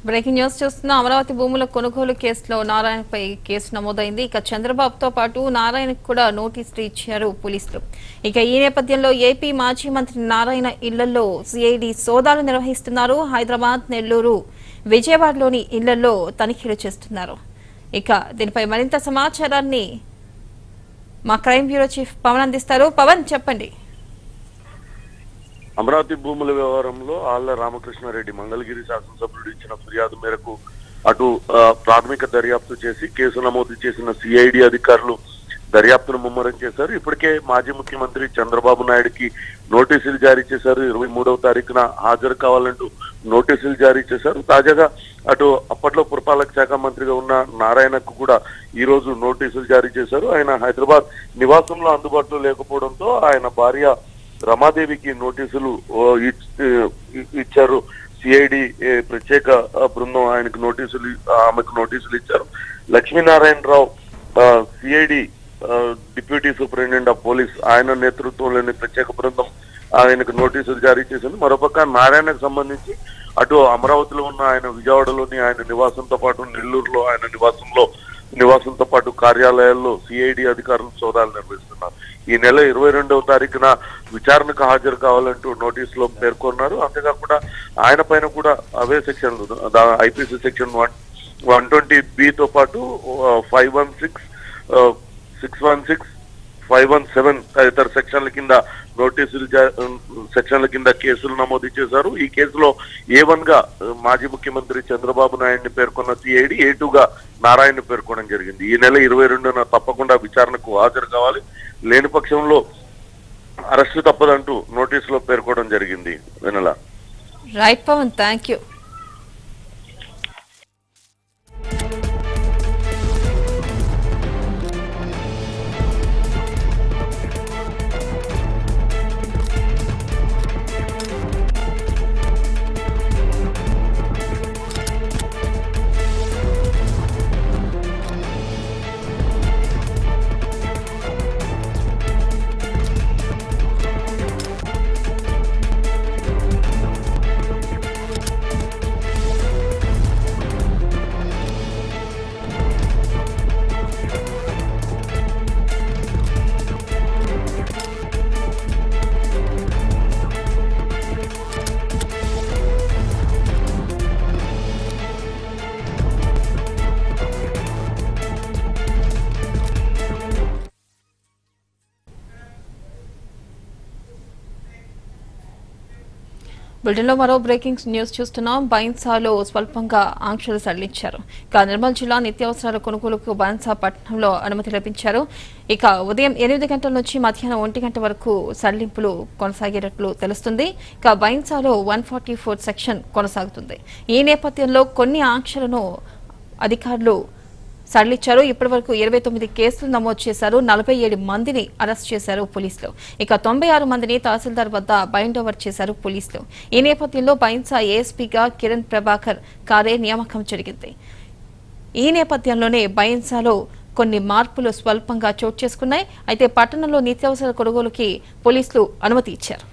breaking news చూస్తున్న అమరావతి భూముల కొనుగోలు కేసులో నారాయణపై కేసు నమోదైంది ఇక చంద్రబాబుతో పాటు నారాయణకు కూడా నోటీసులు ఇచ్చారు పోలీసులు ఇక ఈ నేపథ్యంలో ఏపీ మాజీ మంత్రి నారాయణ ఇళ్లలో సిఐడి సోదాలు నిర్వహిస్తున్నారు హైదరాబాద్ నెల్లూరు విజయవాడలోని ఇళ్లలో తనిఖీలు చేస్తున్నారు ఇక దీనిపై మరింత సమాచారాన్ని మా క్రైమ్ బ్యూరో చీఫ్ పవన్ అందిస్తారు పవన్ చెప్పండి అమరావతి భూముల వ్యవహారంలో ఆళ్ల రామకృష్ణారెడ్డి మంగళగిరి శాసనసభ్యుడు ఇచ్చిన ఫిర్యాదు మేరకు అటు ఆ, ప్రాథమిక దర్యాప్తు చేసి కేసు నమోదు చేసిన సిఐడి అధికారులు దర్యాప్తును ముమ్మరం చేశారు ఇప్పటికే మాజీ ముఖ్యమంత్రి చంద్రబాబు నాయుడుకి నోటీసులు జారీ చేశారు ఇరవై మూడవ తారీఖున హాజరు కావాలంటూ నోటీసులు జారీ చేశారు తాజాగా అటు అప్పట్లో పురపాలక శాఖ మంత్రిగా ఉన్న నారాయణకు కూడా ఈ రోజు నోటీసులు జారీ చేశారు ఆయన హైదరాబాద్ నివాసంలో అందుబాటులో లేకపోవడంతో ఆయన భార్య రమాదేవికి నోటీసులు ఓ, ఇచ్- ఇ- ఇచ్చారు సిఐడి ప్రత్యేక ఆ, బృందం ఆయనకు నోటీసులు ఇ- ఆమెకు నోటీసులు ఇచ్చారు Lakshminarayana Rao CID deputy superintendent of police ఆయన నేతృత్వంలోని ప్రత్యేక బృందం ఆయనకు నోటీసులు జారీ చేసింది మరోపక్క నారాయణకు సంబంధించి అటు అమరావతిలో ఉన్న ఆయన విజయవాడలోని ఆయన నివాసంతో పాటు నెల్లూరులో ఆయన నివాసంలో నివాసంతో పాటు కార్యాలయాల్లో సిఐడి అధికారులు సోదాలు నిర్వహిస్తున్నారు ఈ నెల ఇరవై రెండవ తారీఖున విచారణకు హాజరు కావాలంటూ నోటీసులో పేర్కొన్నారు అంతేకాకుండా ఆయన పైన కూడా అవే సెక్షన్లు IPC section one one twenty బితో పాటు five one six six one six five one seven తదితర సెక్షన్ల కింద నోటీసులు జా- సెక్షన్ల కింద కేసులు నమోదు చేశారు ఈ కేసులో ఏ వన్ గా ఆ, మాజీ ముఖ్యమంత్రి చంద్రబాబు నాయుడిని పేర్కొన్న సిఐడి ఏ టూ గా నారాయణ పేర్కొనడం జరిగింది ఈ నెల ఇరవై రెండున తప్పకుండా విచారణకు హాజరు కావాలి లేని పక్షంలో అరెస్టు తప్పదంటూ నోటీసులో పేర్కొనడం జరిగింది Vennela right Pavan thank you బులెటిన్లో మరో బ్రేకింగ్ న్యూస్ చూస్తున్నాం బైన్సాలో స్వల్పంగా ఆంక్షలు సడలించారు ఇక నిర్మల్ జిల్లా నిత్యావసరాల కొనుగోలుకు బైన్సా పట్టణంలో అనుమతి లభించారు ఇక ఉదయం ఎనిమిది గంటల నుంచి మధ్యాహ్నం ఒంటి గంట వరకు సడలింపులు కొనసాగేటట్లు తెలుస్తుంది ఇక బైన్సాలో వన్ ఫార్టీ ఫోర్ సెక్షన్ కొనసాగుతుంది ఈ నేపథ్యంలో కొన్ని ఆంక్షలను అధికారులు సడలిచ్చారు ఇప్పటి వరకు ఇరవై తొమ్మిది కేసులు నమోదు చేశారు నలభై ఏడు మందిని అరెస్ట్ చేశారు పోలీసులు ఇక తొంభై ఆరు మందిని తహసీల్దార్ వద్ద బైండ్ ఓవర్ చేశారు పోలీసులు ఈ నేపథ్యంలో బైన్సా ఏఎస్పీగా కిరణ్ ప్రభాకర్ కారే నియామకం జరిగింది ఈ నేపథ్యంలోనే బైన్సాలో కొన్ని మార్పులు స్వల్పంగా చోటు చేసుకున్నాయి అయితే పట్టణంలో నిత్యావసర కొనుగోలుకి పోలీసులు అనుమతి ఇచ్చారు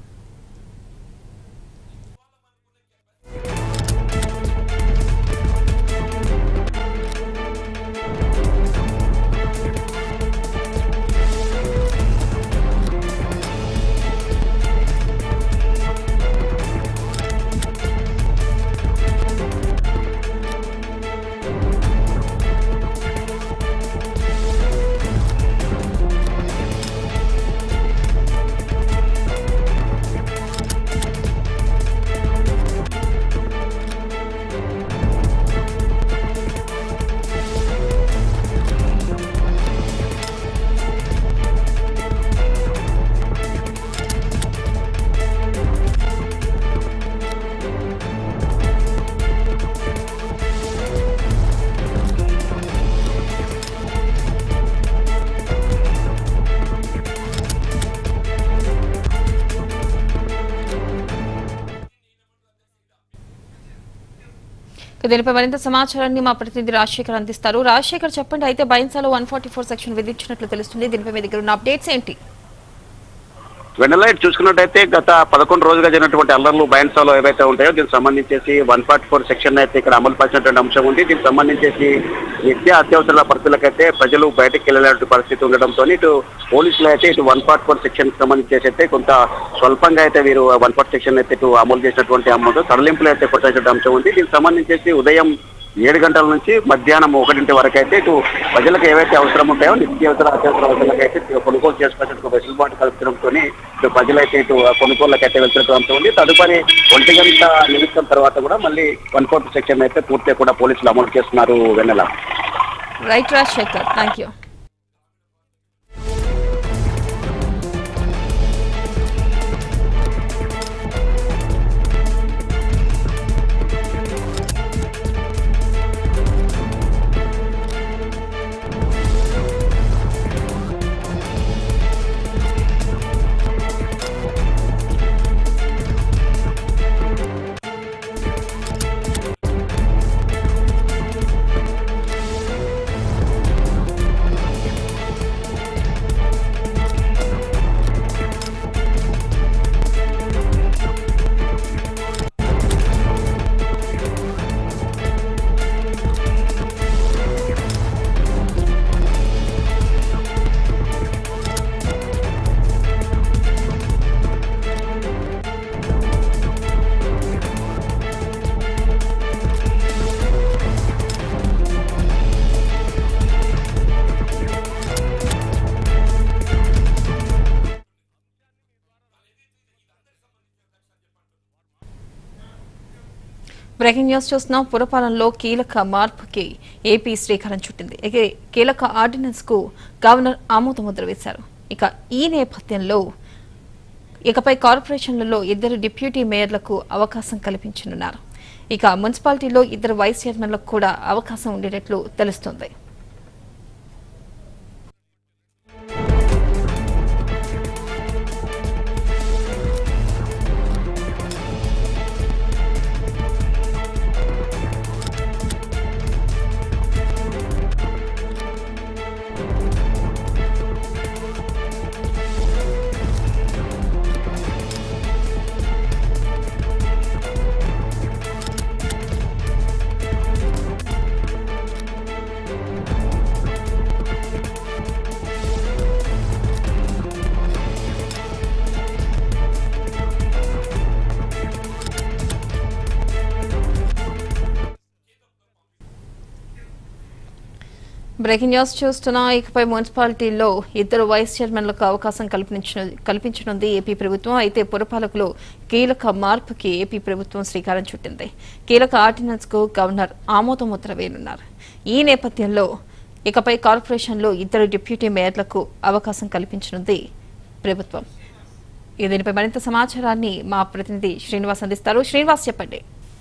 ఇక దీనిపై మరింత సమాచారాన్ని మా ప్రతినిధి రాజశేఖర్ అందిస్తారు రాజశేఖర్ చెప్పండి అయితే బైన్సాలో వన్ ఫార్టీ ఫోర్ సెక్షన్ విధించినట్లు తెలుస్తుంది దీనిపై మీ దగ్గర ఉన్న అప్డేట్స్ ఏంటి వెన్నెల ఇటు చూసుకున్నట్టయితే గత పదకొండు రోజులుగా జరిగినటువంటి అల్లర్లు బయన్సాలో ఏవైతే ఉంటాయో దీనికి సంబంధించేసి వన్ ఫార్టీ ఫోర్ సెక్షన్ అయితే ఇక్కడ అమలు పరిచినటువంటి అంశం ఉంది దీనికి సంబంధించేసి నిత్య అత్యవసర పరిస్థితులకైతే ప్రజలు బయటకు వెళ్ళలేటువంటి పరిస్థితి ఉండడంతో ఇటు పోలీసులు అయితే ఇటు వన్ ఫార్టీ ఫోర్ సెక్షన్ సంబంధించేసి అయితే కొంత స్వల్పంగా అయితే వీరు వన్ ఫార్టీ సెక్షన్ అయితే ఇటు అమలు చేసినటువంటి అమలు సడలింపులు అయితే కొట్టినటువంటి అంశం ఉంది దీనికి సంబంధించేసి ఉదయం ఏడు గంటల నుంచి మధ్యాహ్నం ఒకటింటి వరకు అయితే ఇటు ప్రజలకు ఏవైతే అవసరం ఉంటాయో నిత్యావసర అత్యవసర అవసరాలకు అయితే ఇటు కొనుగోలు చేసుకోవడానికి వెసులుబాటు కల్పించడంతో ఇటు ప్రజలైతే ఇటు కొనుగోళ్ళకి అయితే వెళ్తున్నట్టు ఉంది తదుపరి ఒంటి గంట నిమిషం తర్వాత కూడా మళ్ళీ వన్ ఫోర్త్ సెక్షన్ అయితే పూర్తిగా కూడా పోలీసులు అమలు చేస్తున్నారు Vennela right Rajasekhar thank you breaking news చూస్తున్నాం పురపాలనలో కీలక మార్పుకి ఏపీ శ్రీకారం చుట్టింది ఇక కీలక ఆర్డినెన్స్ కు గవర్నర్ ఆమోద ముద్ర వేశారు ఇక ఈ నేపథ్యంలో ఇకపై కార్పొరేషన్లలో ఇద్దరు డిప్యూటీ మేయర్లకు అవకాశం కల్పించనున్నారు ఇక మున్సిపాలిటీలో ఇద్దరు వైస్ చైర్మన్లకు కూడా అవకాశం ఉండేటట్లు తెలుస్తోంది బ్రేకింగ్ న్యూస్ చూస్తున్నా ఇకపై మున్సిపాలిటీల్లో ఇద్దరు వైస్ చైర్మన్లకు అవకాశం కల్పించిన కల్పించనుంది ఏపీ ప్రభుత్వం అయితే పురపాలకులు కీలక మార్పుకి ఏపీ ప్రభుత్వం శ్రీకారం చుట్టింది కీలక ఆర్డినెన్స్ కు గవర్నర్ ఆమోద ముద్ర వేయనున్నారు ఈ నేపథ్యంలో ఇకపై కార్పొరేషన్లో ఇద్దరు డిప్యూటీ మేయర్లకు అవకాశం కల్పించనుంది ప్రభుత్వం ఇక దీనిపై మరింత సమాచారాన్ని మా ప్రతినిధి శ్రీనివాస్ అందిస్తారు శ్రీనివాస్ చెప్పండి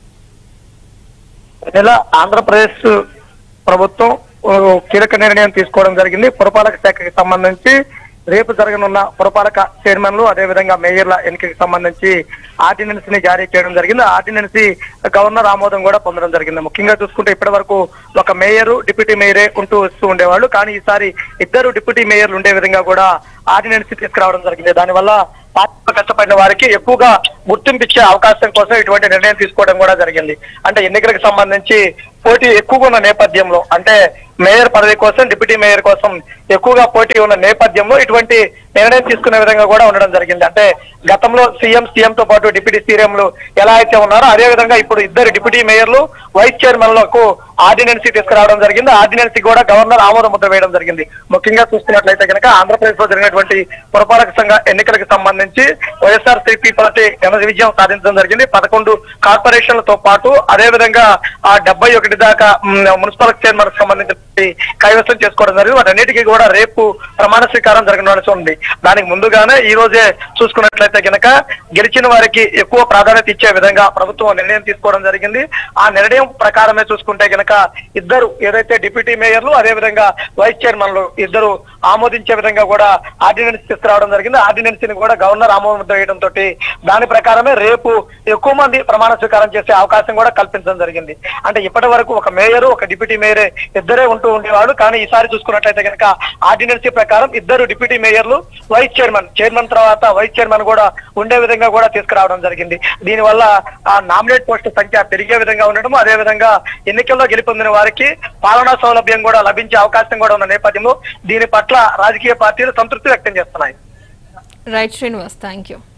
ఇలా ఆంధ్రప్రదేశ్ ప్రభుత్వం ఓ కీలక నిర్ణయం తీసుకోవడం జరిగింది పురపాలక శాఖకి సంబంధించి రేపు జరగనున్న పురపాలక చైర్మన్లు అదేవిధంగా మేయర్ల ఎన్నికకి సంబంధించి ఆర్డినెన్స్ ని జారీ చేయడం జరిగింది ఆ ఆర్డినెన్స్ ని గవర్నర్ ఆమోదం కూడా పొందడం జరిగింది ముఖ్యంగా చూసుకుంటే ఇప్పటి వరకు ఒక మేయరు డిప్యూటీ మేయరే ఉంటూ వస్తూ ఉండేవాళ్ళు కానీ ఈసారి ఇద్దరు డిప్యూటీ మేయర్లు ఉండే విధంగా కూడా ఆర్డినెన్స్ తీసుకురావడం జరిగింది దానివల్ల పార్టీలో కష్టపడిన వారికి ఎక్కువగా గుర్తింపు ఇచ్చే అవకాశం కోసం ఇటువంటి నిర్ణయం తీసుకోవడం కూడా జరిగింది అంటే ఎన్నికలకు సంబంధించి పోటీ ఎక్కువగా ఉన్న నేపథ్యంలో అంటే మేయర్ పదవి కోసం డిప్యూటీ మేయర్ కోసం ఎక్కువగా పోటీ ఉన్న నేపథ్యంలో ఇటువంటి నిర్ణయం తీసుకునే విధంగా కూడా ఉండడం జరిగింది అంటే గతంలో సీఎం సీఎం తో పాటు డిప్యూటీ సీఎంలు ఎలా అయితే ఉన్నారో అదే విధంగా ఇప్పుడు ఇద్దరు డిప్యూటీ మేయర్లు వైస్ చైర్మన్లకు ఆర్డినెన్స్ తీసుకురావడం జరిగింది ఆర్డినెన్స్ కూడా గవర్నర్ ఆమోద ముద్ర వేయడం జరిగింది ముఖ్యంగా చూస్తున్నట్లయితే కనుక ఆంధ్రప్రదేశ్ లో జరిగినటువంటి పురపాలక సంఘ ఎన్నికలకు సంబంధించి వైఎస్ఆర్ సిపి పార్టీ ఘన విజయం సాధించడం జరిగింది పదకొండు కార్పొరేషన్లతో పాటు అదే విధంగా ఆ డెబ్బై ఒకటి దాకా మ్, మున్సిపల్ చైర్మన్ సంబంధించి కైవసం చేసుకోవడం జరిగింది వాటన్నిటికీ కూడా రేపు ప్రమాణ స్వీకారం జరగవలసి ఉంది దానికి ముందుగానే ఈ రోజే చూసుకున్నట్లయితే గనక గెలిచిన వారికి ఎక్కువ ప్రాధాన్యత ఇచ్చే విధంగా ప్రభుత్వం నిర్ణయం తీసుకోవడం జరిగింది ఆ నిర్ణయం ప్రకారమే చూసుకుంటే గనక ఇద్దరు ఏదైతే డిప్యూటీ మేయర్లు అదే విధంగా వైస్ చైర్మన్లు ఇద్దరు ఆమోదించే విధంగా కూడా ఆర్డినెన్స్ తీసుకురావడం జరిగింది ఆర్డినెన్స్ ని కూడా గవర్నర్ ఆమోదం వేయడం తోటి దాని ప్రకారమే రేపు ఎక్కువ మంది ప్రమాణ స్వీకారం చేసే అవకాశం కూడా కల్పించడం జరిగింది అంటే ఇప్పటి వరకు ఒక మేయర్ ఒక డిప్యూటీ మేయరే ఇద్దరే ఉంటూ ఉండేవాడు కానీ ఈసారి చూసుకున్నట్లయితే కనుక ఆర్డినెన్సీ ప్రకారం ఇద్దరు డిప్యూటీ మేయర్లు వైస్ చైర్మన్ చైర్మన్ తర్వాత వైస్ చైర్మన్ కూడా ఉండే విధంగా కూడా తీసుకురావడం జరిగింది దీనివల్ల ఆ నామినేట్ పోస్టు సంఖ్య పెరిగే విధంగా ఉండడం అదే విధంగా ఎన్నికల్లో గెలుపొందిన వారికి పాలనా సౌలభ్యం కూడా లభించే అవకాశం కూడా ఉన్న నేపథ్యంలో దీని పట్ల రాజకీయ పార్టీలు సంతృప్తి వ్యక్తం చేస్తున్నాయి రైట్ శ్రీనివాస్ థ్యాంక్ యూ